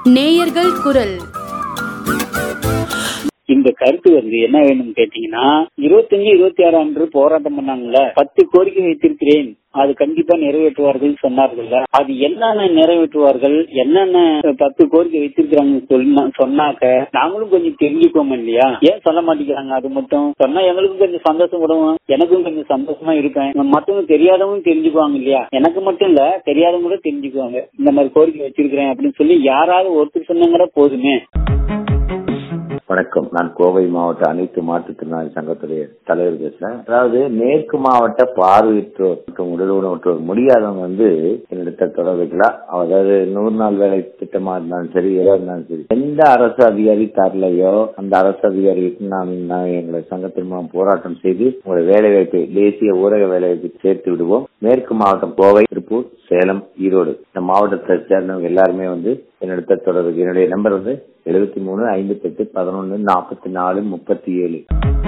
நேயர்கள் குரல் இந்த கருத்து வந்து என்ன வேணும்னு கேட்டீங்கன்னா இருபத்தஞ்சு இருபத்தி ஆறு அன்று போராட்டம் பண்ணாங்கல்ல பத்து கோரிக்கை வைத்திருக்கிறேன் அது கண்டிப்பா நிறைவேற்றுவார்கள் சொன்னார்கள்ல அது என்னென்ன நிறைவேற்றுவார்கள் என்னென்ன பத்து கோரிக்கை வைத்திருக்கிறாங்க சொன்னா சொன்னாக்க நாங்களும் கொஞ்சம் தெரிஞ்சுக்கோம் இல்லையா ஏன் சொல்ல மாட்டேங்கிறாங்க அது மட்டும் சொன்னா எங்களுக்கும் கொஞ்சம் சந்தோஷப்படுவோம் எனக்கும் கொஞ்சம் சந்தோஷமா இருப்பேன் மத்தவங்க தெரியாதவங்க தெரிஞ்சுக்குவாங்க இல்லையா எனக்கு மட்டும் இல்ல தெரியாதவங்க கூட தெரிஞ்சுக்குவாங்க இந்த மாதிரி கோரிக்கை வச்சிருக்கிறேன் அப்படின்னு சொல்லி யாராவது ஒருத்தர் சொன்னாங்கன்னா போதுமே வணக்கம் நான் கோவை மாவட்ட அனைத்து மாற்றுத்திறனாளி சங்கத்துடைய தலைவர் பேசுறேன் அதாவது மேற்கு மாவட்ட பார்வையற்றோர் மற்றும் உடல் ஊனமுற்றோர் முடியாதவங்க வந்து என்னிடத்த தொடர் வைக்கலாம் அதாவது நூறு நாள் வேலை திட்டமா இருந்தாலும் சரி எதா இருந்தாலும் சரி எந்த அரசு அதிகாரி தரலையோ அந்த அரசு அதிகாரிக்கு நான் நான் எங்களை சங்கத்தின் மூலம் போராட்டம் செய்து உங்களுடைய வேலை வாய்ப்பை தேசிய ஊரக வேலை வாய்ப்பை சேர்த்து விடுவோம் மேற்கு மாவட்டம் கோவை திருப்பூர் சேலம் ஈரோடு இந்த மாவட்டத்தை சேர்ந்தவங்க எல்லாருமே வந்து என்னிடத்த தொடர்பு என்னுடைய நம்பர் வந்து எழுபத்தி மூணு ஐம்பத்தி எட்டு பதினொன்னு நாற்பத்தி நாலு முப்பத்தி ஏழு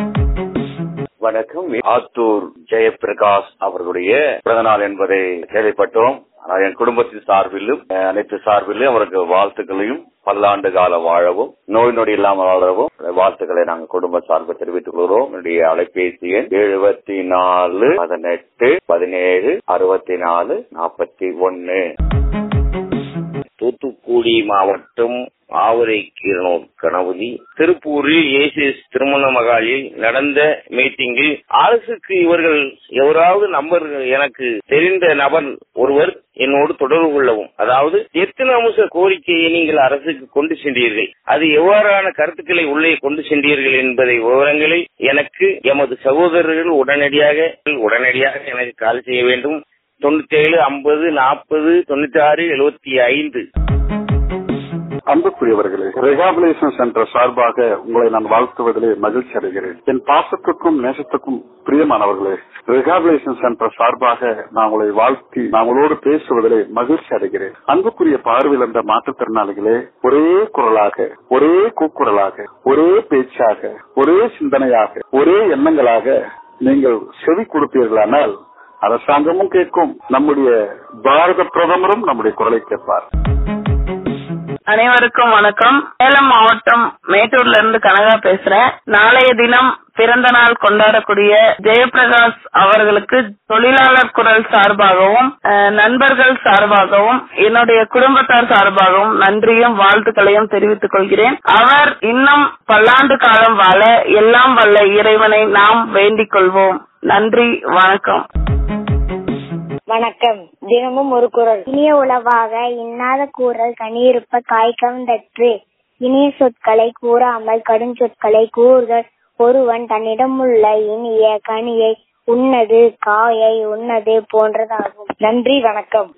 வணக்கம் ஆத்தூர் ஜெயபிரகாஷ் அவர்களுடைய பிறந்த நாள் என்பதை கேள்விப்பட்டோம் ஆனால் என் குடும்பத்தின் சார்பிலும் அஹ், அனைத்து சார்பிலும் அவருக்கு வாழ்த்துக்களையும் பல்லாண்டு காலம் வாழவும் நோய் நொடி இல்லாமல் வாழவும் வாழ்த்துக்களை நாங்கள் குடும்ப சார்பில் தெரிவித்துக் கொள்கிறோம் என்னுடைய அலைபேசி எண் எழுபத்தி நாலு பதினெட்டு பதினேழு அறுபத்தி நாலு நாற்பத்தி ஒன்னு தூத்துக்குடி மாவட்டம் ஆவரைக்கீரனூர் கணபதி திருப்பூரில் ஏசிஎஸ் திருமண மகாலில் நடந்த மீட்டிங்கில் அரசுக்கு இவர்கள் எவராவது நம்பர் எனக்கு தெரிந்த நபர் ஒருவர் என்னோடு தொடர்பு கொள்ளவும் அதாவது எத்தனை அம்ச கோரிக்கையை நீங்கள் அரசுக்கு கொண்டு சென்றீர்கள் அது எவ்வாறான கருத்துக்களை உள்ளே கொண்டு சென்றீர்கள் என்பதை விவரங்களை எனக்கு எமது சகோதரர்கள் உடனடியாக உடனடியாக எனக்கு கால் செய்ய வேண்டும் தொண்ணூத்தி ஏழு ஐம்பது நாற்பது தொண்ணூத்தி ஆறு எழுபத்தி ஐந்து அன்புக்குரியவர்களே ரெகாபிலேஷன் சென்டர் சார்பாக உங்களை நான் வாழ்த்துவதிலே மகிழ்ச்சி அடைகிறேன் என் பாசத்துக்கும் நேசத்துக்கும் பிரியமானவர்களே ரெகாபிலேஷன் சென்டர் சார்பாக நான் உங்களை வாழ்த்தி நான் உங்களோடு பேசுவதிலே மகிழ்ச்சி அடைகிறேன் அன்புக்குரிய பார்வையில் என்ற மாற்றுத்திறனாளிகளே ஒரே குரலாக ஒரே கூக்குரலாக ஒரே பேச்சாக ஒரே சிந்தனையாக ஒரே எண்ணங்களாக நீங்கள் செவி கொடுப்பீர்களானால் அரசாங்கமும் கேட்கும் நம்முடைய பாரத பிரதமரும் நம்முடைய குரலை கேட்பார் அனைவருக்கும் வணக்கம் சேலம் மாவட்டம் மேட்டூர்ல இருந்து கனகா பேசுறேன் நாளைய தினம் பிறந்த நாள் கொண்டாடக்கூடிய ஜெயபிரகாஷ் அவர்களுக்கு தொழிலாளர் குரல் சார்பாகவும் அஹ், நண்பர்கள் சார்பாகவும் என்னுடைய குடும்பத்தார் சார்பாகவும் நன்றியும் வாழ்த்துக்களையும் தெரிவித்துக் கொள்கிறேன் அவர் இன்னும் பல்லாண்டு காலம் வாழ எல்லாம் வல்ல இறைவனை நாம் வேண்டிக் கொள்வோம் நன்றி வணக்கம் வணக்கம் தினமும் ஒரு குரல் இனிய உளவாக இன்னாத கூறல் கனியிருப்ப காய்கவந்தற்று இனிய சொற்களை கூறாமல் கடுஞ்சொற்களை கூறுதல் ஒருவன் தன்னிடமுள்ள இனிய கனியை உண்ணது காயை உண்ணது போன்றதாகும் நன்றி வணக்கம்